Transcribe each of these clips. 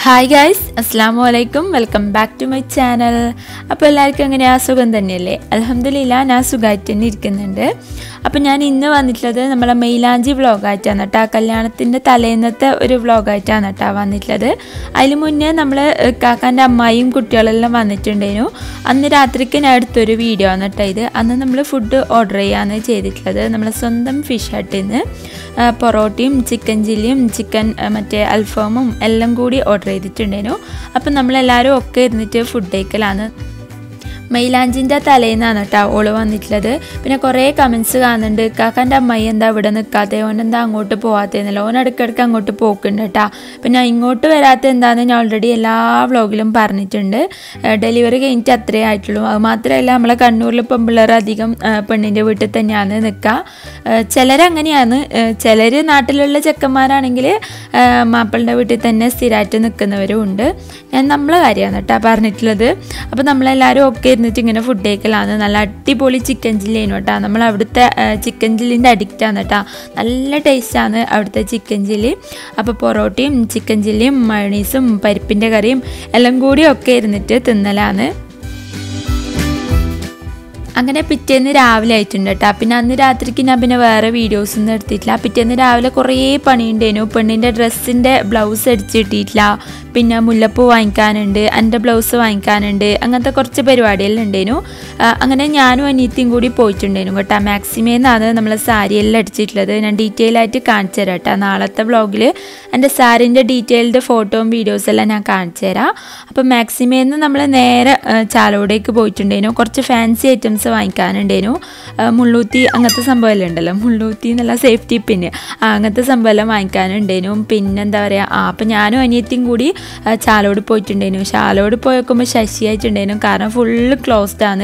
hi guys അസ്സാം വലൈക്കും welcome back to my channel അപ്പോൾ എല്ലാവർക്കും എങ്ങനെയാ സുഖം തന്നെയല്ലേ അലഹമ്മദില്ല ഞാൻ സുഖമായിട്ട് തന്നെ ഇരിക്കുന്നുണ്ട് അപ്പോൾ ഞാൻ ഇന്ന് വന്നിട്ടുള്ളത് നമ്മളെ മെയിലാഞ്ചി വ്ളോഗായിട്ടാണ് കേട്ടോ കല്യാണത്തിൻ്റെ തലേന്നത്തെ ഒരു വ്ളോഗായിട്ടാണ് കേട്ടോ വന്നിട്ടുള്ളത് അതിന് മുന്നേ നമ്മൾ കാക്കാൻ്റെ അമ്മായിയും കുട്ടികളെല്ലാം വന്നിട്ടുണ്ടായിരുന്നു അന്ന് രാത്രിക്ക് ഞാൻ എടുത്തൊരു വീഡിയോ ആണ് കേട്ടോ ഇത് അന്ന് നമ്മൾ ഫുഡ് ഓർഡർ ചെയ്യാന്ന് ചെയ്തിട്ടുള്ളത് നമ്മളെ സ്വന്തം ഫിഷ് ഹട്ടിൽ നിന്ന് പൊറോട്ടയും ചിക്കൻ ചില്ലിയും ചിക്കൻ മറ്റേ അൽഫാമും എല്ലാം കൂടി ഓർഡർ ചെയ്തിട്ടുണ്ടായിരുന്നു അപ്പം നമ്മളെല്ലാവരും ഒക്കെ ഇരുന്നിട്ട് ഫുഡ് കഴിക്കലാണ് മൈലാഞ്ചിൻ്റെ തലേന്നാണ് കേട്ടോ ഓള് വന്നിട്ടുള്ളത് പിന്നെ കുറേ കമൻസ് കാണുന്നുണ്ട് കാക്കാൻ്റെ അമ്മായി എന്താ ഇവിടെ നിൽക്കാതെ ഓൻ എന്താ അങ്ങോട്ട് പോകാത്തതെന്നല്ല ഓൻ ഇടയ്ക്കിടയ്ക്ക് അങ്ങോട്ട് പോക്കുണ്ട് കേട്ടോ പിന്നെ ഇങ്ങോട്ട് വരാത്ത എന്താണെന്ന് ഞാൻ ഓൾറെഡി എല്ലാ വ്ളോഗിലും പറഞ്ഞിട്ടുണ്ട് ഡെലിവറി കഴിഞ്ഞിട്ട് അത്രേ ആയിട്ടുള്ളൂ അത് മാത്രമല്ല നമ്മളെ കണ്ണൂരിൽ പെൺപിള്ളേർ അധികം പെണ്ണിൻ്റെ വീട്ടിൽ തന്നെയാണ് നിൽക്കുക ചിലരങ്ങനെയാണ് ചിലർ നാട്ടിലുള്ള ചെക്കന്മാരാണെങ്കിൽ മാപ്പിളുടെ വീട്ടിൽ തന്നെ സ്ഥിരമായിട്ട് നിൽക്കുന്നവരും ഉണ്ട് ഞാൻ നമ്മളെ കാര്യമാണ് കേട്ടോ പറഞ്ഞിട്ടുള്ളത് അപ്പോൾ നമ്മളെല്ലാവരും ഒക്കെ ഇരുന്നിട്ട് ഇങ്ങനെ ഫുഡ് കഴിക്കലാണ് നല്ല അടിപൊളി ചിക്കൻ ചില്ലിയാണ് കേട്ടോ നമ്മൾ അവിടുത്തെ ചിക്കൻ ചില്ലിൻ്റെ അഡിക്റ്റാണ് കേട്ടോ നല്ല ടേസ്റ്റാണ് അവിടുത്തെ ചിക്കൻ ചില്ലി അപ്പോൾ പൊറോട്ടയും ചിക്കൻ ചില്ലിയും മയണീസും പരിപ്പിൻ്റെ കറിയും എല്ലാം കൂടി ഒക്കെ ഇരുന്നിട്ട് തിന്നലാണ് അങ്ങനെ പിറ്റേന്ന് രാവിലെ ആയിട്ടുണ്ട് കേട്ടോ പിന്നെ അന്ന് രാത്രിക്ക് ഞാൻ പിന്നെ വേറെ വീഡിയോസ് ഒന്നും എടുത്തിട്ടില്ല പിറ്റേന്ന് രാവിലെ കുറേ പണിയുണ്ടേനു പെണ്ണിൻ്റെ ഡ്രസ്സിൻ്റെ ബ്ലൗസ് അടിച്ച് കിട്ടിയിട്ടില്ല പിന്നെ മുല്ലപ്പൂ വാങ്ങിക്കാനുണ്ട് എൻ്റെ ബ്ലൗസ് വാങ്ങിക്കാനുണ്ട് അങ്ങനത്തെ കുറച്ച് പരിപാടിയെല്ലാം ഉണ്ടേനു അങ്ങനെ ഞാനും അനിയത്തിയും കൂടി പോയിട്ടുണ്ടേനു കേട്ടോ മാക്സിമേന്നാണ് നമ്മൾ സാരിയെല്ലാം അടിച്ചിട്ടുള്ളത് ഞാൻ ഡീറ്റെയിൽ ആയിട്ട് കാണിച്ചു തരാം കേട്ടോ നാളത്തെ വ്ളോഗിൽ എൻ്റെ സാരിൻ്റെ ഡീറ്റെയിൽഡ് ഫോട്ടോയും വീഡിയോസും എല്ലാം ഞാൻ കാണിച്ചു തരാം അപ്പോൾ മാക്സിമേന്ന് നമ്മൾ നേരെ ചാലോടേക്ക് പോയിട്ടുണ്ടേനു കുറച്ച് ഫാൻസി ഐറ്റംസ് വാങ്ങിക്കാനുണ്ടേനു മുള്ളൂത്തി അങ്ങനത്തെ സംഭവമെല്ലാം ഉണ്ടല്ലോ മുള്ളൂത്തി എന്നുള്ള സേഫ്റ്റി പിന്ന് അങ്ങനത്തെ സംഭവമെല്ലാം വാങ്ങിക്കാനുണ്ടേനു പിന്നെന്താ പറയുക ആ അപ്പം ഞാനും അനിയത്തിയും കൂടി ചാലോട് പോയിട്ടുണ്ടേനു ചാലോട് പോയി നോക്കുമ്പോൾ ശശിയായിട്ടുണ്ടേനു കാരണം ഫുള്ള് ക്ലോസ്ഡ് ആണ്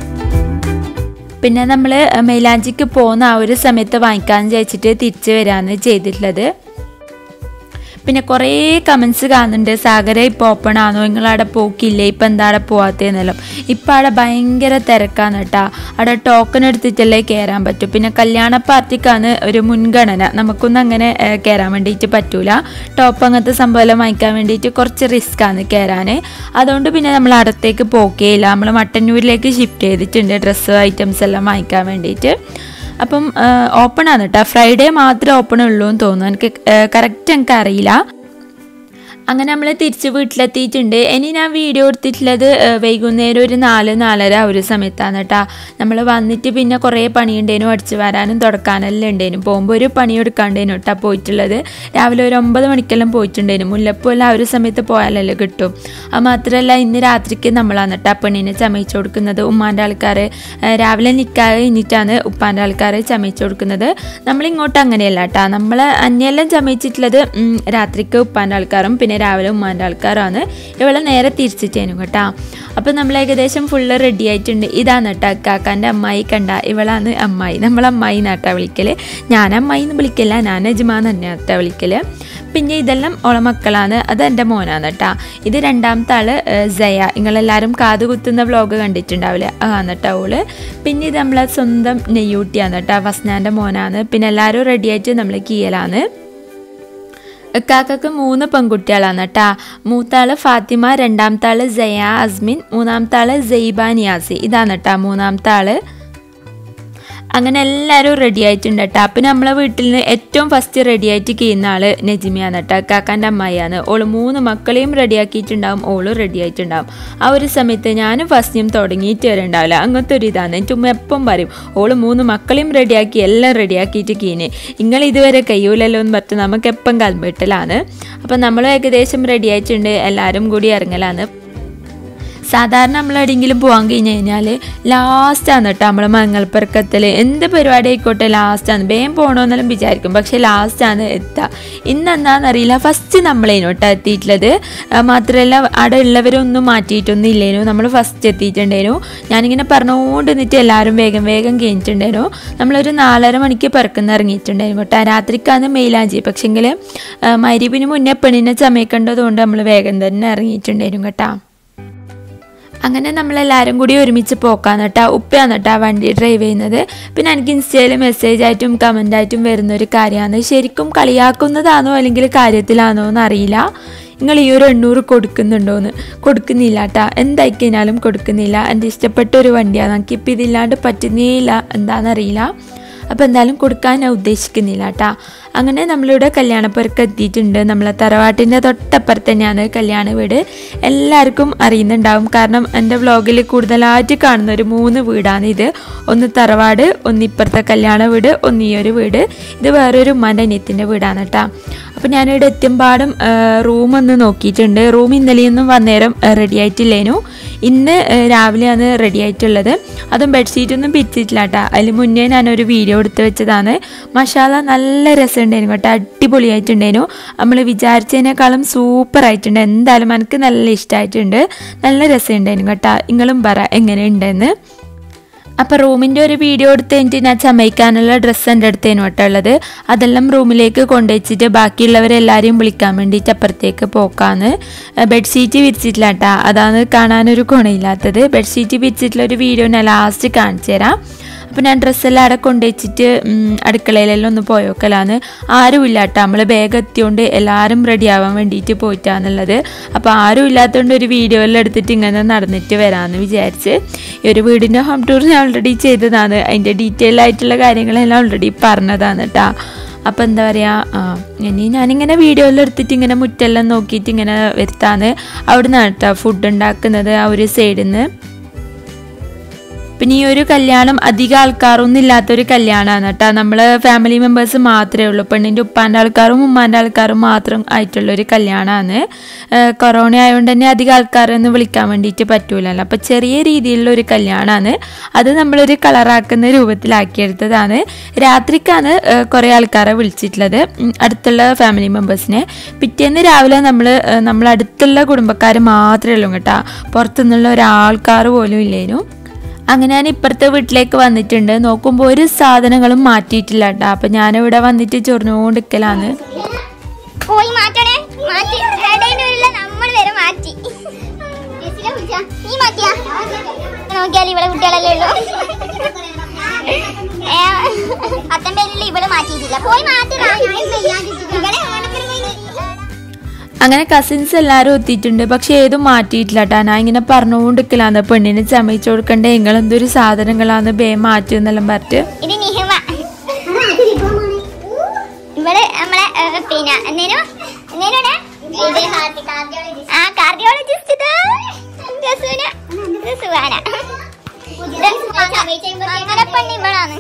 പിന്നെ നമ്മൾ മൈലാഞ്ചിക്ക് പോകുന്ന ആ ഒരു സമയത്ത് വാങ്ങിക്കാമെന്ന് വിചാരിച്ചിട്ട് തിരിച്ച് വരാമെന്ന് ചെയ്തിട്ടുള്ളത് പിന്നെ കുറേ കമൻസ് കാണുന്നുണ്ട് സാഗര ഇപ്പോൾ ഓപ്പൺ ആണോ നിങ്ങളവിടെ പോക്കില്ലേ ഇപ്പം എന്താ അവിടെ പോകാത്തതെന്നെല്ലാം ഇപ്പം അവിടെ ഭയങ്കര തിരക്കാണ് കേട്ടോ അവിടെ ടോക്കൺ എടുത്തിട്ടല്ലേ കയറാൻ പറ്റും പിന്നെ കല്യാണ പാർട്ടിക്കാണ് ഒരു മുൻഗണന നമുക്കൊന്നും അങ്ങനെ കയറാൻ വേണ്ടിയിട്ട് പറ്റൂല ടോപ്പ് അങ്ങനത്തെ സംഭവമെല്ലാം വാങ്ങിക്കാൻ വേണ്ടിയിട്ട് കുറച്ച് റിസ്ക്കാണ് കയറാൻ അതുകൊണ്ട് പിന്നെ നമ്മൾ അടുത്തേക്ക് പോക്കേയില്ല നമ്മൾ മട്ടന്നൂരിലേക്ക് ഷിഫ്റ്റ് ചെയ്തിട്ടുണ്ട് ഡ്രസ്സ് ഐറ്റംസ് എല്ലാം വാങ്ങിക്കാൻ വേണ്ടിയിട്ട് അപ്പം ഓപ്പൺ ആണ് കേട്ടോ ഫ്രൈഡേ മാത്രമേ ഓപ്പൺ ഉള്ളൂ എന്ന് തോന്നുന്നു എനിക്ക് കറക്റ്റ് എനിക്ക് അറിയില്ല അങ്ങനെ നമ്മൾ തിരിച്ച് വീട്ടിലെത്തിയിട്ടുണ്ട് ഇനി ഞാൻ വീഡിയോ എടുത്തിട്ടുള്ളത് വൈകുന്നേരം ഒരു നാല് നാലര ഒരു സമയത്താണ് കേട്ടോ നമ്മൾ വന്നിട്ട് പിന്നെ കുറേ പണിയുണ്ടേനും അടിച്ചു വരാനും തുടക്കാനെല്ലാം ഉണ്ടേനും പോകുമ്പോൾ ഒരു പണി എടുക്കാണ്ടേനും കേട്ടോ പോയിട്ടുള്ളത് രാവിലെ ഒരു ഒമ്പത് മണിക്കെല്ലാം പോയിട്ടുണ്ടേനും മുല്ലപ്പൂ എല്ലാം ആ ഒരു സമയത്ത് പോയാലല്ലേ കിട്ടും അത് മാത്രമല്ല ഇന്ന് രാത്രിക്ക് നമ്മളാണ് കേട്ടോ പെണ്ണിനെ ചമയിച്ചു കൊടുക്കുന്നത് ഉമ്മാൻ്റെ ആൾക്കാർ രാവിലെ നിൽക്കാതെ കഴിഞ്ഞിട്ടാണ് ഉപ്പാൻ്റെ ആൾക്കാർ ചമയിച്ചു കൊടുക്കുന്നത് നമ്മളിങ്ങോട്ട് അങ്ങനെയല്ല കേട്ടോ നമ്മൾ അന്യെല്ലാം ചമയിച്ചിട്ടുള്ളത് രാത്രിക്ക് ഉപ്പാൻ്റെ ആൾക്കാരും പിന്നെ പിന്നെ രാവിലെ ഉമ്മാൻ്റെ ആൾക്കാരാണ് ഇവളെ നേരെ തിരിച്ചിട്ടേനും കേട്ടോ അപ്പോൾ നമ്മൾ ഏകദേശം ഫുള്ള് റെഡി ആയിട്ടുണ്ട് ഇതാണ് കേട്ടോ കാക്കാൻ്റെ അമ്മായി കണ്ട ഇവളാണ് അമ്മായി നമ്മൾ അമ്മായി നാട്ടാ വിളിക്കൽ ഞാൻ അമ്മായി എന്ന് വിളിക്കില്ല ഞാൻ അജ്മാൻ തന്നെയാണ് കേട്ടോ വിളിക്കൽ പിന്നെ ഇതെല്ലാം ഓളെ മക്കളാണ് അത് എൻ്റെ മോനാണ് കേട്ടോ ഇത് രണ്ടാമത്തെ ആള് ജയ നിങ്ങളെല്ലാവരും കാത് കുത്തുന്ന വ്ലോഗ് കണ്ടിട്ടുണ്ടാവില്ലേ ആണ് കേട്ടോ ഓള് പിന്നെ ഇത് നമ്മളെ സ്വന്തം നെയ്യൂട്ടിയാണ് കേട്ടോ വസ്നാൻ്റെ മോനാണ് പിന്നെ എല്ലാവരും റെഡിയായിട്ട് നമ്മൾ കീയലാണ് ഇക്കാക്കക്ക് മൂന്ന് പെൺകുട്ടികളാണ് കേട്ടാ മൂത്താള് ഫാത്തിമ രണ്ടാമത്തെ ആള് ജയ അസ്മിൻ മൂന്നാമത്തെ ആള് ജെയ്ബ നിയാസി ഇതാണ് കേട്ടാ മൂന്നാമത്തെ ആള് അങ്ങനെ എല്ലാവരും റെഡി ആയിട്ടുണ്ട് കേട്ടോ അപ്പം നമ്മളെ വീട്ടിൽ നിന്ന് ഏറ്റവും ഫസ്റ്റ് റെഡി ആയിട്ട് ചെയ്യുന്ന ആള് നജിമിയാണ് കേട്ടോ കാക്കാൻ്റെ അമ്മായിയാണ് ഓള് മൂന്ന് മക്കളെയും റെഡി ആക്കിയിട്ടുണ്ടാവും ഓളും റെഡി ആയിട്ടുണ്ടാവും ആ ഒരു സമയത്ത് ഞാനും ഫസ്റ്റും തുടങ്ങിയിട്ട് വരണ്ടാവില്ല അങ്ങനത്തെ ഒരു ഇതാണ് എൻ്റെ ഉമ്മ എപ്പം പറയും ഓള് മൂന്ന് മക്കളെയും റെഡിയാക്കി എല്ലാം റെഡിയാക്കിയിട്ട് കീന് നിങ്ങൾ ഇതുവരെ കഴിയൂലല്ലോ എന്ന് പറഞ്ഞ് നമുക്ക് എപ്പം കൽമിട്ടലാണ് അപ്പം നമ്മൾ ഏകദേശം റെഡി ആയിട്ടുണ്ട് എല്ലാവരും കൂടി ഇറങ്ങലാണ് സാധാരണ നമ്മൾ എവിടെയെങ്കിലും പോകാൻ കഴിഞ്ഞ് കഴിഞ്ഞാൽ ലാസ്റ്റാണ് കേട്ടോ നമ്മളെ മംഗൾപ്പെറുക്കത്തിൽ എന്ത് പരിപാടി ആയിക്കോട്ടെ ലാസ്റ്റാണ് വേഗം പോകണമെന്നെല്ലാം വിചാരിക്കും പക്ഷേ ലാസ്റ്റാണ് എത്തുക ഇന്ന് എന്താണെന്നറിയില്ല ഫസ്റ്റ് നമ്മളേനു കേട്ടോ എത്തിയിട്ടുള്ളത് മാത്രമല്ല അവിടെ ഉള്ളവരൊന്നും മാറ്റിയിട്ടൊന്നും ഇല്ലേനു നമ്മൾ ഫസ്റ്റ് എത്തിയിട്ടുണ്ടേനു ഞാനിങ്ങനെ പറഞ്ഞുകൊണ്ട് നിന്നിട്ട് എല്ലാവരും വേഗം വേഗം കഴിഞ്ഞിട്ടുണ്ടായിരുന്നു നമ്മളൊരു നാലര മണിക്ക് പിറക്കുന്ന ഇറങ്ങിയിട്ടുണ്ടായിരുന്നു കേട്ടോ രാത്രിക്കാണ് മെയിലാഞ്ചി പക്ഷെങ്കിൽ മരിപ്പിന് മുന്നേ പെണ്ണിനെ ചമയക്കേണ്ടതുകൊണ്ട് നമ്മൾ വേഗം തന്നെ ഇറങ്ങിയിട്ടുണ്ടായിരുന്നു കേട്ടോ അങ്ങനെ നമ്മളെല്ലാവരും കൂടി ഒരുമിച്ച് പോക്കാന്ന് കേട്ടോ ഉപ്പയാണ് കേട്ടോ വണ്ടി ഡ്രൈവ് ചെയ്യുന്നത് പിന്നെ എനിക്ക് ഇൻസ്റ്റയിൽ മെസ്സേജ് ആയിട്ടും കമൻ്റ് ആയിട്ടും വരുന്ന ഒരു കാര്യമാണ് ശരിക്കും കളിയാക്കുന്നതാണോ അല്ലെങ്കിൽ കാര്യത്തിലാണോ എന്ന് അറിയില്ല നിങ്ങൾ ഈ ഒരു എണ്ണൂറ് കൊടുക്കുന്നുണ്ടോയെന്ന് കൊടുക്കുന്നില്ല കേട്ടാ എന്തായിക്കഴിഞ്ഞാലും കൊടുക്കുന്നില്ല എൻ്റെ ഇഷ്ടപ്പെട്ട ഒരു വണ്ടിയാണ് നമുക്കിപ്പോൾ ഇതില്ലാണ്ട് പറ്റുന്നേ ഇല്ല എന്താണെന്നറിയില്ല അപ്പോൾ എന്തായാലും കൊടുക്കാൻ ഞാൻ ഉദ്ദേശിക്കുന്നില്ല കേട്ടാ അങ്ങനെ നമ്മളിവിടെ കല്യാണപ്പുരക്ക് എത്തിയിട്ടുണ്ട് നമ്മളെ തറവാട്ടിൻ്റെ തൊട്ടപ്പുറത്ത് തന്നെയാണ് കല്യാണ വീട് എല്ലാവർക്കും അറിയുന്നുണ്ടാവും കാരണം എൻ്റെ വ്ളോഗിൽ കൂടുതലായിട്ട് കാണുന്ന ഒരു മൂന്ന് വീടാണ് ഇത് ഒന്ന് തറവാട് ഒന്ന് ഇപ്പുറത്തെ കല്യാണ വീട് ഒന്ന് ഈ ഒരു വീട് ഇത് വേറൊരു ഉമ്മാൻ്റെ അനിയത്തിൻ്റെ വീടാണ് കേട്ടോ അപ്പോൾ ഞാനിവിടെ എത്തുമ്പാടും റൂം ഒന്ന് നോക്കിയിട്ടുണ്ട് റൂം ഇന്നലെയൊന്നും വന്നേരം റെഡി ആയിട്ടില്ലേനു ഇന്ന് ഏഹ്, രാവിലെയാണ് റെഡി ആയിട്ടുള്ളത് അതും ബെഡ്ഷീറ്റൊന്നും പിരിച്ചിട്ടില്ല കേട്ടോ അതിന് മുന്നേ ഞാനൊരു വീഡിയോ എടുത്ത് വെച്ചതാണ് മഷാല നല്ല രസമുണ്ടായിരുന്നു കേട്ടോ അടിപൊളിയായിട്ടുണ്ടായിരുന്നു നമ്മൾ വിചാരിച്ചതിനേക്കാളും സൂപ്പർ ആയിട്ടുണ്ട് എന്തായാലും എനിക്ക് നല്ല ഇഷ്ടമായിട്ടുണ്ട് നല്ല രസമുണ്ടായിരുന്നു കേട്ടോ നിങ്ങളും പറ എങ്ങനെയുണ്ടെന്ന് അപ്പോൾ റൂമിൻ്റെ ഒരു വീഡിയോ എടുത്ത് കഴിഞ്ഞിട്ട് ഞാൻ ചമയ്ക്കാനുള്ള ഡ്രസ്സ് എൻ്റെ അടുത്തേനു കേട്ടോ ഉള്ളത് അതെല്ലാം റൂമിലേക്ക് കൊണ്ടുവച്ചിട്ട് ബാക്കിയുള്ളവരെല്ലാവരെയും വിളിക്കാൻ വേണ്ടിയിട്ട് അപ്പുറത്തേക്ക് പോക്കാന്ന് ബെഡ്ഷീറ്റ് വിരിച്ചിട്ടില്ല കേട്ടോ അതാണ് കാണാനൊരു ഗുണമില്ലാത്തത് ബെഡ്ഷീറ്റ് വിരിച്ചിട്ടുള്ള ഒരു വീഡിയോ ഞാൻ ലാസ്റ്റ് കാണിച്ചു തരാം അപ്പോൾ ഞാൻ ഡ്രസ്സെല്ലാം അവിടെ കൊണ്ടുവച്ചിട്ട് ഉം, അടുക്കളയിലെല്ലാം ഒന്ന് പോയോക്കലാന്ന് ആരുമില്ല കേട്ടോ നമ്മൾ ബാഗ് എത്തിയോണ്ട് എല്ലാവരും റെഡി ആവാൻ വേണ്ടിയിട്ട് പോയിട്ടാന്നുള്ളത് അപ്പോൾ ആരും ഇല്ലാത്തതുകൊണ്ട് ഒരു വീഡിയോ എല്ലാം എടുത്തിട്ട് ഇങ്ങനെ നടന്നിട്ട് വരാമെന്ന് വിചാരിച്ച് ഈ ഒരു വീടിൻ്റെ ഹോം ടൂർ ഞാൻ ഓൾറെഡി ചെയ്തതാണ് അതിൻ്റെ ഡീറ്റെയിൽ ആയിട്ടുള്ള കാര്യങ്ങളെല്ലാം ഓൾറെഡി പറഞ്ഞതാണ് കേട്ടോ അപ്പോൾ എന്താ പറയുക ആ ഇനി ഞാനിങ്ങനെ വീഡിയോയിൽ എടുത്തിട്ട് ഇങ്ങനെ മുറ്റെല്ലാം നോക്കിയിട്ട് ഇങ്ങനെ വരുത്താന്ന് അവിടെ നിന്നാണ് കേട്ടോ ഫുഡ് ഉണ്ടാക്കുന്നത് ആ ഒരു സൈഡിൽ നിന്ന് പിന്നെ ഈ ഒരു കല്യാണം അധികം ആൾക്കാരൊന്നും ഇല്ലാത്തൊരു കല്യാണമാണ് കേട്ടോ നമ്മൾ ഫാമിലി മെമ്പേഴ്സ് മാത്രമേ ഉള്ളൂ പെണ്ണിൻ്റെ ഉപ്പാൻ്റെ ആൾക്കാരും ഉമ്മാൻ്റെ ആൾക്കാരും മാത്രം ആയിട്ടുള്ളൊരു കല്യാണമാണ് കൊറോണ ആയതുകൊണ്ട് തന്നെ അധികം ആൾക്കാരൊന്നും വിളിക്കാൻ വേണ്ടിയിട്ട് പറ്റൂലല്ലോ അപ്പോൾ ചെറിയ രീതിയിലുള്ള ഒരു കല്യാണമാണ് അത് നമ്മളൊരു കളറാക്കുന്ന രൂപത്തിലാക്കിയെടുത്തതാണ് രാത്രിക്കാണ് ഏഹ്, കുറേ ആൾക്കാരെ വിളിച്ചിട്ടുള്ളത് ഉം, അടുത്തുള്ള ഫാമിലി മെമ്പേഴ്സിനെ പിറ്റേന്ന് രാവിലെ നമ്മൾ നമ്മൾ അടുത്തുള്ള കുടുംബക്കാർ മാത്രമേ ഉള്ളൂ കേട്ടോ പുറത്തുനിന്നുള്ള ഒരാൾക്കാർ പോലും ഇല്ലേനു അങ്ങനെ ഞാൻ ഇപ്പുറത്തെ വീട്ടിലേക്ക് വന്നിട്ടുണ്ട് നോക്കുമ്പോൾ ഒരു സാധനങ്ങളും മാറ്റിയിട്ടില്ല കേട്ടോ അപ്പം ഞാനിവിടെ വന്നിട്ട് ചൊറിഞ്ഞുകൊണ്ടിരിക്കലാണ് പോയി മാറ്റണേ മാറ്റി ഇടയിലുള്ള നമ്മൾ വരെ മാറ്റി നീ മാറ്റിയാ നോക്കിയാൽ ഇവിടെ കുട്ടികളല്ലേ ഉള്ളൂ ഏ, പത്തം പേരിൽ ഇവള് മാറ്റിയിട്ടില്ല പോയി മാറ്റണ അങ്ങനെ കസിൻസ് എല്ലാവരും എത്തിയിട്ടുണ്ട് പക്ഷെ ഏതും മാറ്റിയിട്ടില്ല കേട്ടോ ഞാൻ ഇങ്ങനെ പറഞ്ഞുകൊണ്ടിരിക്കലാണ് പെണ്ണിനെ ചമയിച്ചു കൊടുക്കണ്ടേ നിങ്ങൾ എന്തൊരു സാധനങ്ങളാണ് ബേ മാറ്റും എന്നെല്ലാം പറഞ്ഞിട്ട് ഇത് നിഹിമ ഇവിടെ നമ്മളെ ഏ, പിന്നെ എന്തേനു എന്തേനു ആ കാർഡിയോളജിസ്റ്റ് സുഹാന ഇത് അങ്ങനെ പെണ്ണ് ഇവളാണ്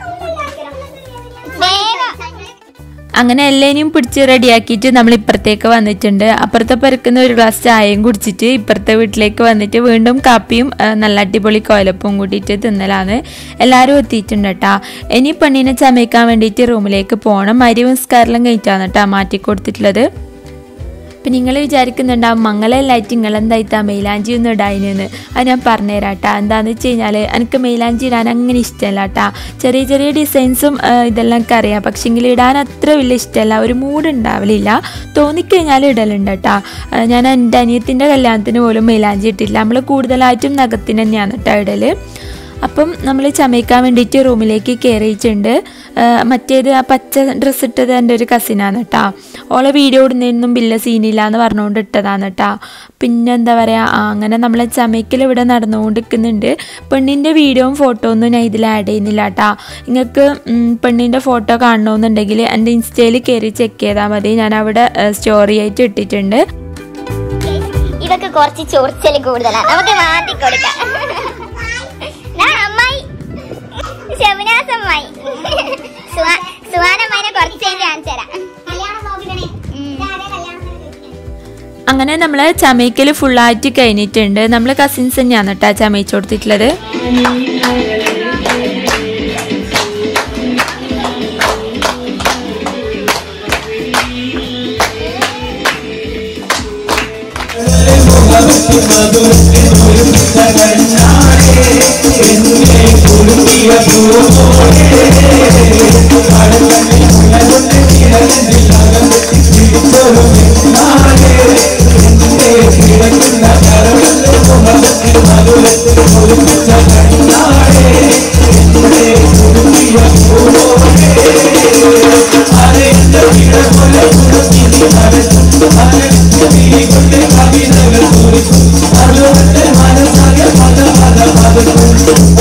വേഗം അങ്ങനെ എല്ലാവരെയും പിടിച്ച് റെഡിയാക്കിയിട്ട് നമ്മൾ ഇപ്പുറത്തേക്ക് വന്നിട്ടുണ്ട് അപ്പുറത്തെ പെരക്കുന്ന ഒരു ഗ്ലാസ് ചായയും കുടിച്ചിട്ട് ഇപ്പുറത്തെ വീട്ടിലേക്ക് വന്നിട്ട് വീണ്ടും കാപ്പിയും ആ, നല്ല അടിപൊളി കോലപ്പവും കൂട്ടിയിട്ട് തിന്നലാണ് എല്ലാവരും എത്തിയിട്ടുണ്ട് കേട്ടാ ഇനി പെണ്ണിനെ ചമയ്ക്കാൻ വേണ്ടിയിട്ട് റൂമിലേക്ക് പോകണം അരിവസ്കാരെല്ലാം കഴിഞ്ഞിട്ടാണ് കേട്ടാ മാറ്റി കൊടുത്തിട്ടുള്ളത് അപ്പം നിങ്ങൾ വിചാരിക്കുന്നുണ്ടാവും മംഗലല്ലായിട്ട് നിങ്ങൾ എന്തായിത്താ മെയിലാഞ്ചി ഒന്നും ഇടായിനെന്ന് അത് ഞാൻ പറഞ്ഞുതരാം കേട്ടാ എന്താണെന്ന് വെച്ച് കഴിഞ്ഞാൽ എനിക്ക് മെയിലാഞ്ചി ഇടാൻ അങ്ങനെ ഇഷ്ടമല്ല കേട്ടാ ചെറിയ ചെറിയ ഡിസൈൻസും ആ, ഇതെല്ലാം എനിക്ക് അറിയാം പക്ഷെങ്കിൽ ഇടാൻ അത്ര വലിയ ഇഷ്ടമല്ല ഒരു മൂഡ് ഉണ്ടാവലില്ല തോന്നിക്കഴിഞ്ഞാൽ ഇടലുണ്ട് കേട്ടാ ആ, ഞാൻ എൻ്റെ അനിയത്തിൻ്റെ കല്യാണത്തിന് പോലും മെയിലാഞ്ചി ഇട്ടില്ല നമ്മൾ കൂടുതലായിട്ടും നഖത്തിന് തന്നെയാണ് കേട്ടോ ഇടല് അപ്പം നമ്മൾ ചമയ്ക്കാൻ വേണ്ടിയിട്ട് റൂമിലേക്ക് കയറിയിട്ടുണ്ട് മറ്റേത് ആ പച്ച ഡ്രസ്സ് ഇട്ടത് എൻ്റെ ഒരു കസിനാണ് കേട്ടോ ഓളെ വീഡിയോ ഇടുന്നതിനൊന്നും ബില്ല സീനില്ല എന്ന് പറഞ്ഞുകൊണ്ട് ഇട്ടതാണ് കേട്ടോ പിന്നെ എന്താ പറയുക ആ, അങ്ങനെ നമ്മളെ ചമയ്ക്കൽ ഇവിടെ നടന്നുകൊണ്ടിരിക്കുന്നുണ്ട് പെണ്ണിൻ്റെ വീഡിയോയും ഫോട്ടോ ഒന്നും ഞാൻ ഇതിൽ ആഡ് ചെയ്യുന്നില്ല കേട്ടോ നിങ്ങൾക്ക് പെണ്ണിൻ്റെ ഫോട്ടോ കാണണമെന്നുണ്ടെങ്കിൽ എൻ്റെ ഇൻസ്റ്റയിൽ കയറി ചെക്ക് ചെയ്താൽ മതി ഞാൻ അവിടെ സ്റ്റോറി ആയിട്ട് ഇട്ടിട്ടുണ്ട് ഇവക്ക് കുറച്ച് ചൊറിച്ചല് കൂടുതലാണ് നമുക്ക് മാറ്റി കൊടുക്കാം ദാ അമ്മായി ശബനാസ് അമ്മായി സുഹാ- സുഹാനമ്മായിനെ കുറച്ച് കഴിഞ്ഞ് കാണിച്ചു തരാം അങ്ങനെ നമ്മൾ ചമയ്ക്കൽ ഫുള്ളായിട്ട് കഴിഞ്ഞിട്ടുണ്ട് നമ്മൾ കസിൻസ് തന്നെയാണ് കേട്ടോ ചമയിച്ചു കൊടുത്തിട്ടുള്ളത് Hare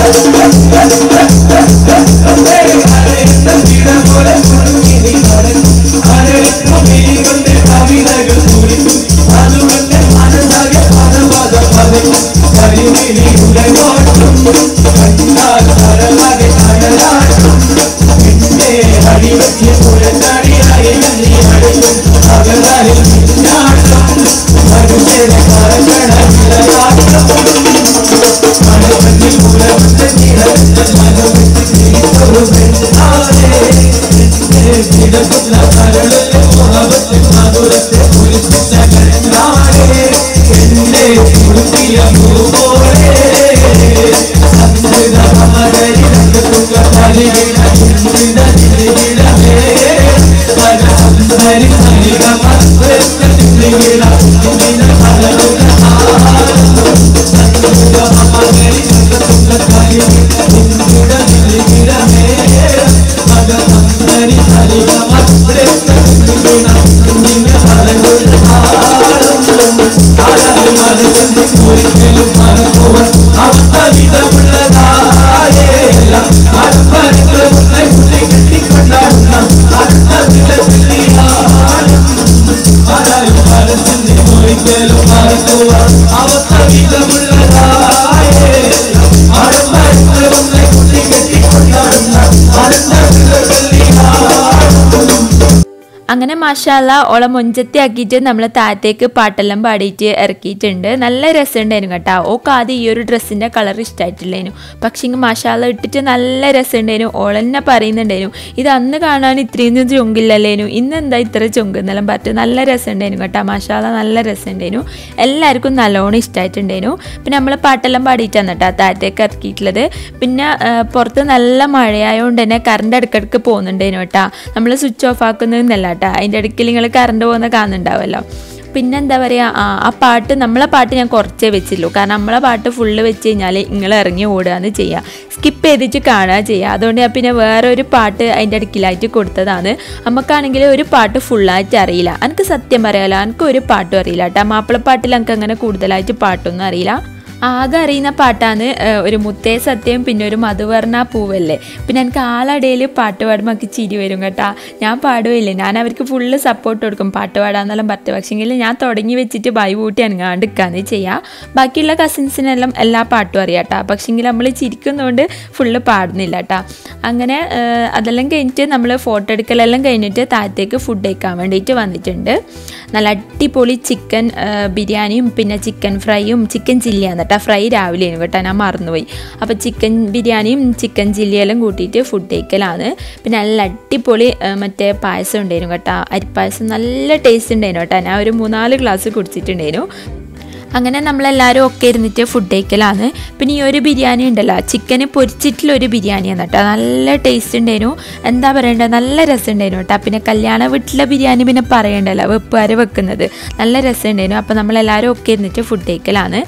അങ്ങനെ മഷാല ഓളെ മുഞ്ചത്തി ആക്കിയിട്ട് നമ്മൾ താഴത്തേക്ക് പാട്ടെല്ലാം പാടിയിട്ട് ഇറക്കിയിട്ടുണ്ട് നല്ല രസമുണ്ടായിരുന്നു കേട്ടോ ഓക്ക് ആദ്യം ഈ ഒരു ഡ്രസ്സിൻ്റെ കളർ ഇഷ്ടമായിട്ടില്ലേനു പക്ഷേ ഇങ്ങ് മഷാല ഇട്ടിട്ട് നല്ല രസമുണ്ടായിരുന്നു ഓളെന്നെ പറയുന്നുണ്ടായിരുന്നു ഇത് അന്ന് കാണാൻ ഇത്രയൊന്നും ചൊങ്കില്ലല്ലേനു ഇന്ന് എന്താ ഇത്ര ചൊങ്ക് എന്നെല്ലാം പറഞ്ഞിട്ട് നല്ല രസമുണ്ടായിരുന്നു കേട്ടോ മഷാല നല്ല രസമുണ്ടായിരുന്നു എല്ലാവർക്കും നല്ലോണം ഇഷ്ടമായിട്ടുണ്ടായിരുന്നു പിന്നെ നമ്മൾ പാട്ടെല്ലാം പാടിയിട്ടാണ് കേട്ടോ താഴത്തേക്ക് ഇറക്കിയിട്ടുള്ളത് പിന്നെ ആ, പുറത്ത് നല്ല മഴയായതുകൊണ്ട് തന്നെ കറണ്ട് ഇടയ്ക്കിടയ്ക്ക് പോകുന്നുണ്ടായിരുന്നു കേട്ടോ നമ്മൾ സ്വിച്ച് ഓഫ് ആക്കുന്നതെന്നല്ല കേട്ടോ അതിൻ്റെ ഇടയ്ക്ക് നിങ്ങൾ കറണ്ട് പോകുന്ന കാണുന്നുണ്ടാവുമല്ലോ പിന്നെ എന്താ പറയുക ആ ആ പാട്ട് നമ്മളെ പാട്ട് ഞാൻ കുറച്ചേ വെച്ചുള്ളൂ കാരണം നമ്മളെ പാട്ട് ഫുള്ള് വെച്ച് കഴിഞ്ഞാൽ നിങ്ങൾ ഇറങ്ങി ഓടുകയെന്ന് ചെയ്യുക സ്കിപ്പ് ചെയ്തിട്ട് കാണുക ചെയ്യുക അതുകൊണ്ട് ഞാൻ പിന്നെ വേറെ ഒരു പാട്ട് അതിൻ്റെ ഇടയ്ക്കിലായിട്ട് കൊടുത്തതാണ് നമുക്കാണെങ്കിൽ ഒരു പാട്ട് ഫുള്ളായിട്ട് അറിയില്ല എനിക്ക് സത്യം പറയാലോ എനിക്ക് ഒരു പാട്ടും അറിയില്ല കേട്ടോ മാപ്പിളപ്പാട്ടിൽ എനിക്ക് അങ്ങനെ കൂടുതലായിട്ട് പാട്ടൊന്നും അറിയില്ല ആകെ അറിയുന്ന പാട്ടാണ് ഏഹ്, ഒരു മുത്തേ സത്യം പിന്നെ ഒരു മധുവർണ പൂവല്ലേ പിന്നെ എനിക്ക് ആളടയിൽ പാട്ട് പാടുമ്പോൾ എനിക്ക് ചിരി വരും കേട്ടാ ഞാൻ പാടുകയില്ലേ ഞാൻ അവർക്ക് ഫുള്ള് സപ്പോർട്ട് കൊടുക്കും പാട്ട് പാടാന്നെല്ലാം പറഞ്ഞു പക്ഷേങ്കിൽ ഞാൻ തുടങ്ങി വെച്ചിട്ട് ബൈ കൂട്ടി അനങ്ങാണ്ടിരിക്കാന്ന് ചെയ്യാം ബാക്കിയുള്ള കസിൻസിനെല്ലാം എല്ലാ പാട്ടും അറിയാം കേട്ടോ പക്ഷേങ്കിൽ നമ്മൾ ചിരിക്കുന്നതുകൊണ്ട് ഫുള്ള് പാടുന്നില്ല കേട്ടോ അങ്ങനെ ഏഹ്, അതെല്ലാം കഴിഞ്ഞിട്ട് നമ്മൾ ഫോട്ടോ എടുക്കലെല്ലാം കഴിഞ്ഞിട്ട് താഴത്തേക്ക് ഫുഡ് കഴിക്കാൻ വേണ്ടിയിട്ട് വന്നിട്ടുണ്ട് നല്ല അടിപൊളി ചിക്കൻ ബിരിയാണിയും പിന്നെ ചിക്കൻ ഫ്രൈയും ചിക്കൻ ചില്ലിയാണ് കേട്ടോ ഫ്രൈ രാവിലെയാണ് കേട്ടോ ഞാൻ മറന്നുപോയി അപ്പോൾ ചിക്കൻ ബിരിയാണിയും ചിക്കൻ ചില്ലിയെല്ലാം കൂട്ടിയിട്ട് ഫുഡ് കഴിക്കലാണ് പിന്നെ നല്ല അടിപൊളി ആ, മറ്റേ പായസം ഉണ്ടായിരുന്നു കേട്ടോ അരിപ്പായസം നല്ല ടേസ്റ്റ് ഉണ്ടായിരുന്നു കേട്ടോ ഞാൻ ഒരു മൂന്നാല് ഗ്ലാസ് കുടിച്ചിട്ടുണ്ടായിരുന്നു അങ്ങനെ നമ്മളെല്ലാവരും ഒക്കെ ഇരുന്നിട്ട് ഫുഡ് കഴിക്കലാണ് പിന്നെ ഈ ഒരു ബിരിയാണി ഉണ്ടല്ലോ ചിക്കന് പൊരിച്ചിട്ടുള്ള ഒരു ബിരിയാണിയാണ് കേട്ടോ നല്ല ടേസ്റ്റ് ഉണ്ടായിരുന്നു എന്താ പറയണ്ടത് നല്ല രസം ഉണ്ടായിരുന്നു കേട്ടോ പിന്നെ കല്യാണ വീട്ടിലെ ബിരിയാണി പിന്നെ പറയണ്ടല്ലോ വെപ്പുകാർ വെക്കുന്നത് നല്ല രസം ഉണ്ടായിരുന്നു അപ്പോൾ നമ്മളെല്ലാവരും ഒക്കെ ഇരുന്നിട്ട് ഫുഡ് കഴിക്കലാണ്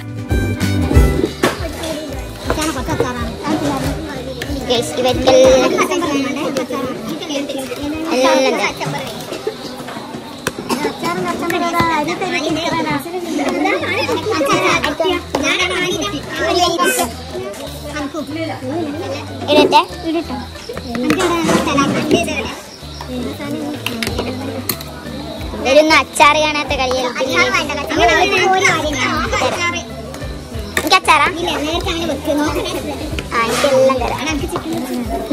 ഗൈസ് ഇവർക്കെല്ലാം എല്ലാം ഇടട്ടെ ഇവരൊന്നും അച്ചാറ് കാണാത്ത കളിയാണ് എനിക്ക് അച്ചാറാ ആ എനിക്കെല്ലാം തരാം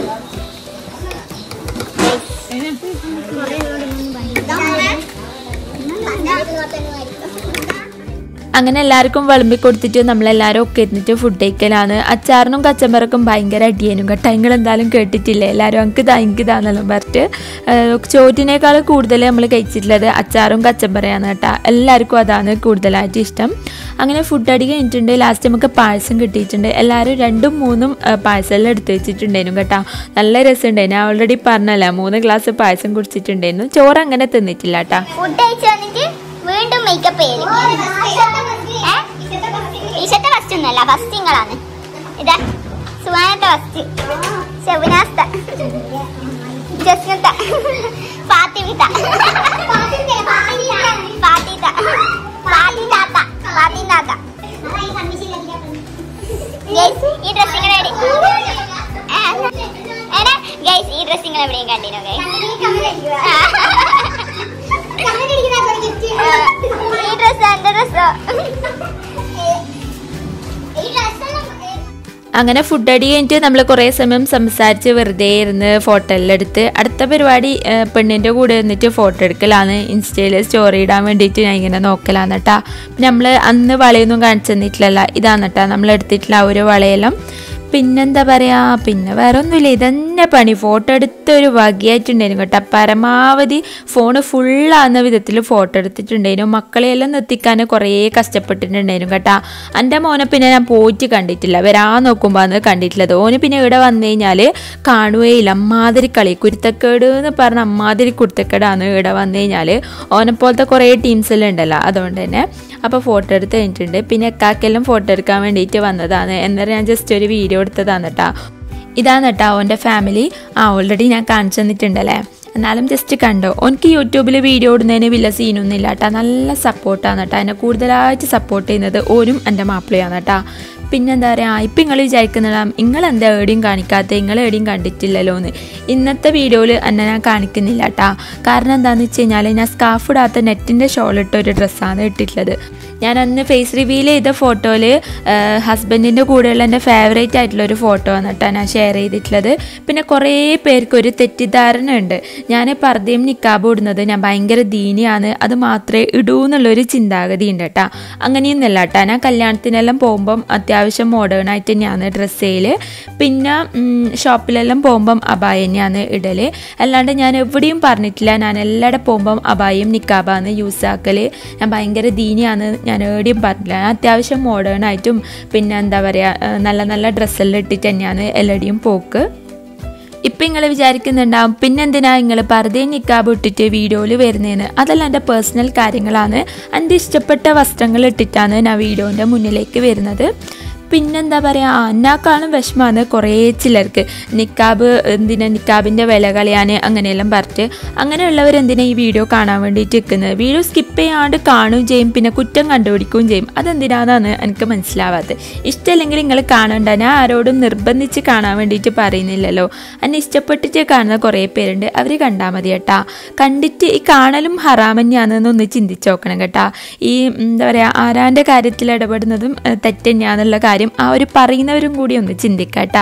അങ്ങനെ എല്ലാവർക്കും വിളമ്പി കൊടുത്തിട്ട് നമ്മളെല്ലാവരും ഒക്കെ ഇരുന്നിട്ട് ഫുഡ് കഴിക്കലാണ് അച്ചാറിനും കച്ചമ്പറക്കും ഭയങ്കര അടിയേനും കേട്ടോ നിങ്ങൾ എന്തായാലും കേട്ടിട്ടില്ലേ എല്ലാവരും എനിക്ക് ഇതാ എനിക്ക് ഇതാന്നെല്ലാം പറഞ്ഞിട്ട് ഏഹ് ചോറ്റിനേക്കാൾ കൂടുതൽ നമ്മൾ കഴിച്ചിട്ടുള്ളത് അച്ചാറും കച്ചമ്പറയാണ് കേട്ടോ എല്ലാവർക്കും അതാണ് കൂടുതലായിട്ട് ഇഷ്ടം അങ്ങനെ ഫുഡ് അടി കഴിഞ്ഞിട്ടുണ്ട് ലാസ്റ്റ് നമുക്ക് പായസം കിട്ടിയിട്ടുണ്ട് എല്ലാവരും രണ്ടും മൂന്നും ഏഹ് പായസമെല്ലാം എടുത്ത് വെച്ചിട്ടുണ്ടായിരുന്നു കേട്ടോ നല്ല രസമുണ്ടായിരുന്നു ഞാൻ ഓൾറെഡി പറഞ്ഞല്ലോ മൂന്ന് ഗ്ലാസ് പായസം കുടിച്ചിട്ടുണ്ടായിരുന്നു ചോറ് അങ്ങനെ തിന്നിട്ടില്ല കേട്ടോ ഫുഡ് കഴിച്ച് വന്നിട്ട് വീണ്ടും മേക്കപ്പ് ചെയ്യല് ഈശത്തെ ഫസ്റ്റ് ഒന്നല്ല ഫസ്റ്റ് നിങ്ങളാണ് ഇതാ സുഹാനത്തെ ഫസ്റ്റ് ഷബുനാസ്ത ജസ്നത്ത ഫാത്തിമിത്ത ഫാത്തിത്ത ഫാത്തിത്താത്ത ഫാത്തിത്താത്ത ഗൈസ് ഈ ഡ്രസ്സിങ്ങൾ ഗൈസ് ഈ ഡ്രസ്സിങ്ങൾ എവിടെയും കണ്ടിനോ ഈ ഡ്രസ് എന്റെ ഡ്രസ്സോ ഈ ഡ്രസ്സെല്ലാം അങ്ങനെ ഫുഡ് അടി കഴിഞ്ഞിട്ട് നമ്മൾ കുറേ സമയം സംസാരിച്ച് വെറുതെ ഇരുന്ന് ഫോട്ടോ എല്ലാം എടുത്ത് അടുത്ത പരിപാടി ആ, പെണ്ണിൻ്റെ കൂടെ നിന്നിട്ട് ഫോട്ടോ എടുക്കലാണ് ഇൻസ്റ്റയിൽ സ്റ്റോറി ഇടാൻ വേണ്ടിയിട്ട് ഞാൻ ഇങ്ങനെ നോക്കലാന്ന് കേട്ടാ നമ്മൾ അന്ന് വളയൊന്നും കാണിച്ചു തന്നിട്ടില്ലല്ല ഇതാന്ന് കേട്ടാ നമ്മൾ എടുത്തിട്ടുള്ള ആ ഒരു വളയെല്ലാം പിന്നെന്താ പറയാ പിന്നെ വേറെ ഒന്നുമില്ല ഇതന്നെ പണി ഫോട്ടോ എടുത്ത ഒരു വകയായിട്ടുണ്ടായിരുന്നു കേട്ടോ പരമാവധി ഫോണ് ഫുള്ളാകുന്ന വിധത്തിൽ ഫോട്ടോ എടുത്തിട്ടുണ്ടായിരുന്നു മക്കളെയെല്ലാം നിർത്തിക്കാൻ കുറേ കഷ്ടപ്പെട്ടിട്ടുണ്ടായിരുന്നു കേട്ടാ എൻ്റെ മോനെ പിന്നെ ഞാൻ പോയിട്ട് കണ്ടിട്ടില്ല വരാൻ നോക്കുമ്പോൾ അന്ന് കണ്ടിട്ടില്ലത് ഓന് പിന്നെ ഇവിടെ വന്നു കഴിഞ്ഞാൽ കാണുകയില്ല അമ്മാതിരി കളി കുരുത്തക്കേട് എന്ന് പറഞ്ഞ അമ്മാതിരി കുരുത്തക്കേടാണ് ഇവിടെ വന്നു കഴിഞ്ഞാൽ ഓനെ പോലത്തെ കുറേ ടീംസ് എല്ലാം ഉണ്ടല്ലോ അതുകൊണ്ട് തന്നെ അപ്പോൾ ഫോട്ടോ എടുത്ത് കഴിഞ്ഞിട്ടുണ്ട് പിന്നെ എക്കാക്കെല്ലാം ഫോട്ടോ എടുക്കാൻ വേണ്ടിയിട്ട് വന്നതാണ് എന്നാലും ഞാൻ ജസ്റ്റ് ഒരു വീഡിയോ എടുത്തതാണ് കേട്ടോ ഇതാണ് കേട്ടോ ഓൻ്റെ ഫാമിലി ആ ഓൾറെഡി ഞാൻ കാണിച്ചു തന്നിട്ടുണ്ടല്ലേ എന്നാലും ജസ്റ്റ് കണ്ടോ എനിക്ക് യൂട്യൂബിൽ വീഡിയോ ഇടുന്നതിന് വലിയ സീനൊന്നും ഇല്ല കേട്ടോ നല്ല സപ്പോർട്ടാണ് കേട്ടോ എന്നെ കൂടുതലായിട്ട് സപ്പോർട്ട് ചെയ്യുന്നത് ഓരും എൻ്റെ മാപ്പിളയാണ് കേട്ടോ പിന്നെന്താ പറയുക ഇപ്പം നിങ്ങൾ വിചാരിക്കുന്നില്ല നിങ്ങൾ എന്താ എവിടെയും കാണിക്കാത്ത നിങ്ങൾ എവിടെയും കണ്ടിട്ടില്ലല്ലോ എന്ന് ഇന്നത്തെ വീഡിയോയിൽ എന്നെ ഞാൻ കാണിക്കുന്നില്ല കേട്ടാ കാരണം എന്താണെന്ന് വെച്ച് കഴിഞ്ഞാൽ ഞാൻ സ്കാഫ് ഇടാത്ത നെറ്റിൻ്റെ ഷോൾ ഇട്ട ഒരു ഡ്രസ്സാണ് ഇട്ടിട്ടുള്ളത് ഞാൻ അന്ന് ഫേസ് റിവീൽ ചെയ്ത ഫോട്ടോയിൽ ഹസ്ബൻഡിൻ്റെ കൂടെയുള്ള എൻ്റെ ഫേവറേറ്റ് ആയിട്ടുള്ള ഒരു ഫോട്ടോ ആണ് കേട്ടോ ഞാൻ ഷെയർ ചെയ്തിട്ടുള്ളത് പിന്നെ കുറേ പേർക്ക് ഒരു തെറ്റിദ്ധാരണ ഉണ്ട് ഞാൻ പർദ്ദയും നിക്കാബും ഇടുന്നത് ഞാൻ ഭയങ്കര ദീനിയാണ് അത് മാത്രമേ ഇടൂ എന്നുള്ളൊരു ചിന്താഗതി ഉണ്ട് കേട്ടോ അങ്ങനെയൊന്നുമല്ല കേട്ടോ ഞാൻ കല്യാണത്തിനെല്ലാം പോകുമ്പം അത്യാവശ്യം മോഡേൺ ആയിട്ട് തന്നെയാണ് ഡ്രസ്സ് ചെയ്യൽ പിന്നെ ഉം, ഷോപ്പിലെല്ലാം പോകുമ്പം അബായ തന്നെയാണ് ഇടൽ അല്ലാണ്ട് ഞാൻ എവിടെയും പറഞ്ഞിട്ടില്ല ഞാൻ എല്ലായിടെ പോകുമ്പം അബായും നിക്കാബാന്ന് യൂസ് ആക്കൽ ഞാൻ ഭയങ്കര ദീനിയാണ് ഞാൻ എവിടെയും പറഞ്ഞില്ല ഞാൻ അത്യാവശ്യം മോഡേൺ ആയിട്ടും പിന്നെ എന്താ പറയുക നല്ല നല്ല ഡ്രസ്സെല്ലാം ഇട്ടിട്ട് തന്നെയാണ് എല്ലായിടെയും പോക്ക് ഇപ്പം നിങ്ങൾ വിചാരിക്കുന്നുണ്ടാവും പിന്നെന്തിനാ നിങ്ങൾ പർദ്ദയും നിക്കാബ് ഇട്ടിട്ട് വീഡിയോയിൽ വരുന്നതെന്ന് അതെല്ലാം എൻ്റെ പേഴ്സണൽ കാര്യങ്ങളാണ് എൻ്റെ ഇഷ്ടപ്പെട്ട വസ്ത്രങ്ങൾ ഇട്ടിട്ടാണ് ഞാൻ വീഡിയോൻ്റെ മുന്നിലേക്ക് വരുന്നത് പിന്നെന്താ പറയുക എന്നെക്കാളും വിഷമമാണ് കുറേ ചിലർക്ക് നിക്കാബ് എന്തിനാ നിക്കാബിൻ്റെ വില കളയാൻ അങ്ങനെയെല്ലാം പറഞ്ഞിട്ട് അങ്ങനെയുള്ളവർ എന്തിനാ ഈ വീഡിയോ കാണാൻ വേണ്ടിയിട്ട് നിൽക്കുന്നത് വീഡിയോ സ്കിപ്പ് ചെയ്യാണ്ട് കാണുകയും ചെയ്യും പിന്നെ കുറ്റം കണ്ടുപിടിക്കുകയും ചെയ്യും അതെന്തിനാണെന്നാണ് എനിക്ക് മനസ്സിലാവാത്തത് ഇഷ്ടമല്ലെങ്കിൽ നിങ്ങൾ കാണണ്ട ഞാൻ ആരോടും നിർബന്ധിച്ച് കാണാൻ വേണ്ടിയിട്ട് പറയുന്നില്ലല്ലോ എന്നെ ഇഷ്ടപ്പെട്ടിട്ട് കാണുന്ന കുറേ പേരുണ്ട് അവർ കണ്ടാൽ മതി കേട്ടാ കണ്ടിട്ട് ഈ കാണലും ഹറാം തന്നെയാണെന്നൊന്ന് ചിന്തിച്ച് നോക്കണം കേട്ടാ ഈ എന്താ പറയുക ആരാൻ്റെ കാര്യത്തിൽ ഇടപെടുന്നതും ഏഹ്, തെറ്റ് തന്നെയാണെന്നുള്ള കാര്യം ആ ഒരു പറയുന്നവരും കൂടി ഒന്ന് ചിന്തിക്കാട്ടാ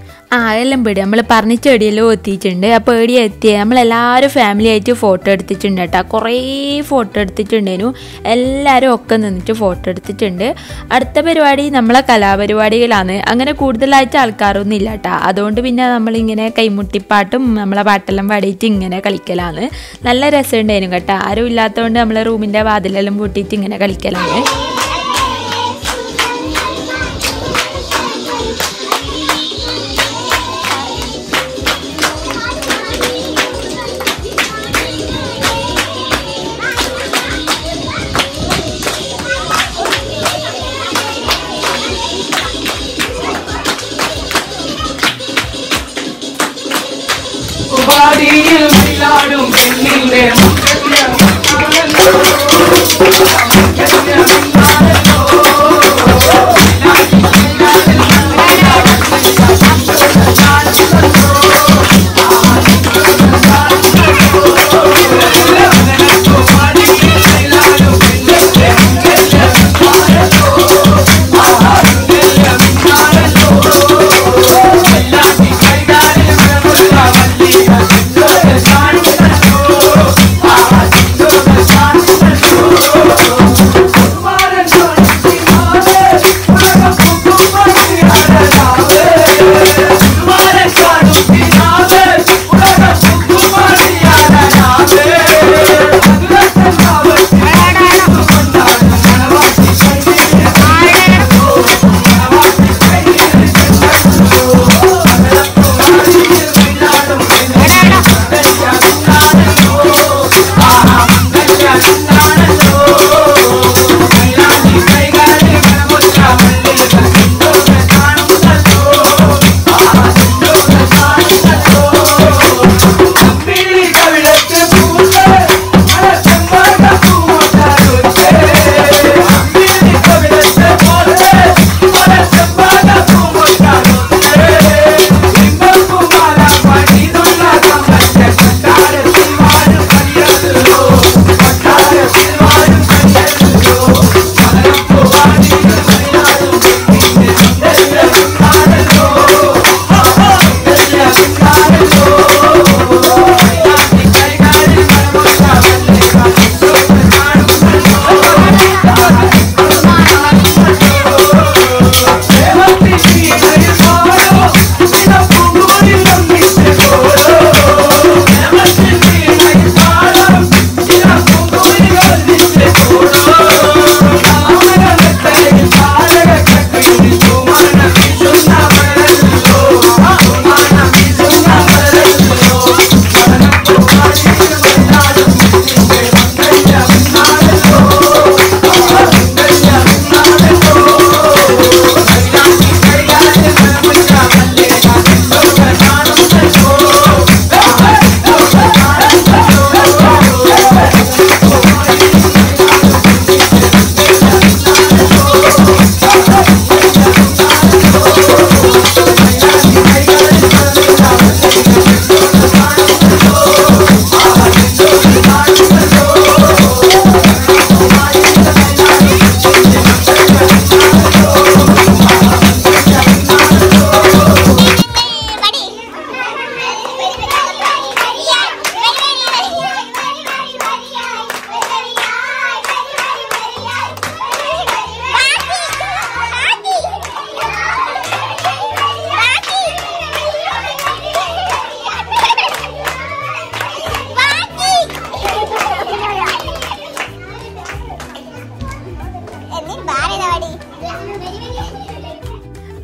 ആ എല്ലാം പേടി നമ്മൾ പറഞ്ഞ ചെടിയെല്ലാം എത്തിയിട്ടുണ്ട് ആ പേടി എത്തിയ നമ്മളെല്ലാവരും ഫാമിലി ആയിട്ട് ഫോട്ടോ എടുത്തിട്ടുണ്ട് കേട്ടോ കുറേ ഫോട്ടോ എടുത്തിട്ടുണ്ടായിരുന്നു എല്ലാവരും ഒക്കെ നിന്നിട്ട് ഫോട്ടോ എടുത്തിട്ടുണ്ട് അടുത്ത പരിപാടി നമ്മളെ കലാപരിപാടികളാണ് അങ്ങനെ കൂടുതലായിട്ട് ആൾക്കാരൊന്നും ഇല്ല കേട്ടോ അതുകൊണ്ട് പിന്നെ നമ്മളിങ്ങനെ കൈമുട്ടിപ്പാട്ടും നമ്മളെ പാട്ടെല്ലാം പാടിയിട്ട് ഇങ്ങനെ കളിക്കലാണ് നല്ല രസമുണ്ടായിരുന്നു കേട്ടോ ആരും ഇല്ലാത്തതുകൊണ്ട് നമ്മളെ റൂമിൻ്റെ വാതിലെല്ലാം പൂട്ടിയിട്ട് ഇങ്ങനെ കളിക്കലാണ് വാടിയിൽ വിളാടും പെണ്ണിന്റെ മുഖത്ത്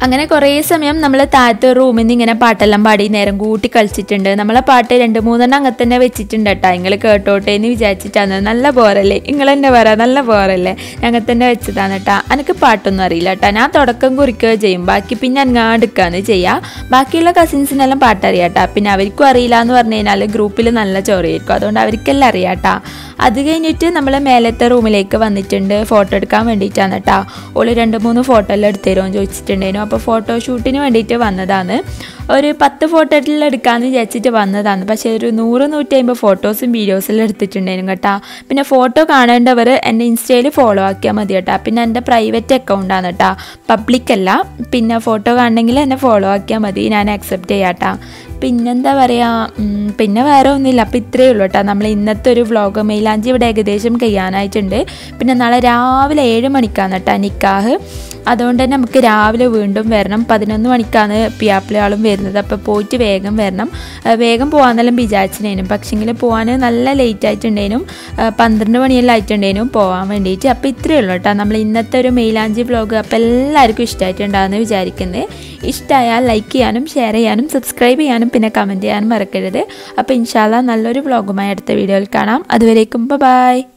അങ്ങനെ കുറേ സമയം നമ്മൾ താഴത്തെ റൂമിൽ നിന്ന് ഇങ്ങനെ പാട്ടെല്ലാം പാടി നേരം കൂട്ടി കളിച്ചിട്ടുണ്ട് നമ്മളെ പാട്ട് രണ്ട് മൂന്നെണ്ണം അങ്ങനെ തന്നെ വെച്ചിട്ടുണ്ട് കേട്ടോ നിങ്ങൾ കേട്ടോട്ടെ എന്ന് വിചാരിച്ചിട്ടാണ് നല്ല ബോറല്ലേ നിങ്ങൾ തന്നെ പറ നല്ല ബോറല്ലേ ഞങ്ങൾ തന്നെ വെച്ചതാണ് കേട്ടോ എനിക്ക് പാട്ടൊന്നും അറിയില്ല കേട്ടോ ഞാൻ തുടക്കം കുറിക്കുക ചെയ്യും ബാക്കി പിന്നെ അങ്ങാടുക്കാന്ന് ചെയ്യാം ബാക്കിയുള്ള കസിൻസിനെല്ലാം പാട്ടറിയാം കേട്ടോ പിന്നെ അവർക്കും അറിയില്ല എന്ന് പറഞ്ഞു കഴിഞ്ഞാൽ ഗ്രൂപ്പിൽ നല്ല ചോറിയായിരിക്കും അതുകൊണ്ട് അവർക്കെല്ലാം അറിയാം കേട്ടോ അത് കഴിഞ്ഞിട്ട് നമ്മൾ മേലത്തെ റൂമിലേക്ക് വന്നിട്ടുണ്ട് ഫോട്ടോ എടുക്കാൻ വേണ്ടിയിട്ടാണ് കേട്ടോ ഓള് രണ്ട് മൂന്ന് ഫോട്ടോ എല്ലാം എടുത്തു തരുമോ എന്ന് ചോദിച്ചിട്ടുണ്ടായിരുന്നു അപ്പോൾ ഫോട്ടോ ഷൂട്ടിന് വേണ്ടിയിട്ട് വന്നതാണ് ഒരു പത്ത് ഫോട്ടോ എല്ലാം എടുക്കാമെന്ന് വിചാരിച്ചിട്ട് വന്നതാണ് പക്ഷേ ഒരു നൂറ് നൂറ്റി അമ്പത് ഫോട്ടോസും വീഡിയോസെല്ലാം എടുത്തിട്ടുണ്ടായിരുന്നു കേട്ടോ പിന്നെ ഫോട്ടോ കാണേണ്ടവർ എൻ്റെ ഇൻസ്റ്റയിൽ ഫോളോ ആക്കിയാൽ മതി കേട്ടോ പിന്നെ എൻ്റെ പ്രൈവറ്റ് അക്കൗണ്ടാണ് കേട്ടോ പബ്ലിക് അല്ല പിന്നെ ഫോട്ടോ കാണണമെങ്കിൽ എന്നെ ഫോളോ ആക്കിയാൽ മതി ഞാൻ അക്സെപ്റ്റ് ചെയ്യാം കേട്ടോ പിന്നെന്താ പറയുക ഉം, പിന്നെ വേറെ ഒന്നുമില്ല അപ്പോൾ ഇത്രയേ ഉള്ളൂ കേട്ടോ നമ്മൾ ഇന്നത്തെ ഒരു വ്ളോഗ് മെയിലാഞ്ചി ഇവിടെ ഏകദേശം കഴിയാനായിട്ടുണ്ട് പിന്നെ നാളെ രാവിലെ ഏഴ് മണിക്കാണ് കേട്ടോ നിക്കാഹ് അതുകൊണ്ട് തന്നെ നമുക്ക് രാവിലെ വീണ്ടും വരണം പതിനൊന്ന് മണിക്കാണ് പിയാപ്പിളയാളും വരുന്നത് അപ്പോൾ പോയിട്ട് വേഗം വരണം ആ, വേഗം പോകാമെന്നെല്ലാം വിചാരിച്ചിട്ടേനും പക്ഷേങ്കിൽ പോകാൻ നല്ല ലേറ്റ് ആയിട്ടുണ്ടേനും ആ, പന്ത്രണ്ട് മണിയെല്ലാം ആയിട്ടുണ്ടേനും പോകാൻ വേണ്ടിയിട്ട് അപ്പോൾ ഇത്രയേ ഉള്ളൂ കേട്ടോ നമ്മൾ ഇന്നത്തെ ഒരു മെയിലാഞ്ചി വ്ളോഗ് അപ്പോൾ എല്ലാവർക്കും ഇഷ്ടമായിട്ടുണ്ടാകുമെന്ന് വിചാരിക്കുന്നത് ഇഷ്ടമായാൽ ലൈക്ക് ചെയ്യാനും ഷെയർ ചെയ്യാനും സബ്സ്ക്രൈബ് ചെയ്യാനും പിന്നെ കമൻറ്റ് ചെയ്യാനും മറക്കരുത് അപ്പോൾ ഇൻഷാല്ല നല്ലൊരു വ്ളോഗുമായി അടുത്ത വീഡിയോയിൽ കാണാം അതുവരേക്കും ബൈ